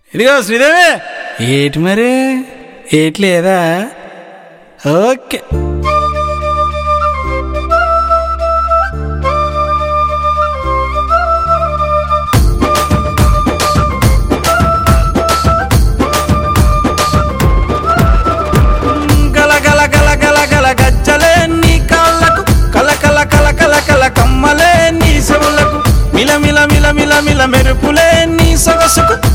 ఇదిగో శ్రీదేవి ఏటి మరి ఏటి లేదా ఓకే గల గల గల గల గల గజ్జలే నీ కాళ్ళకు కల కల కల కల కల కమ్మలే నీ చెవులకు మిల మిల మిల మిల మిల మెరుపులే నీ సొగసుకు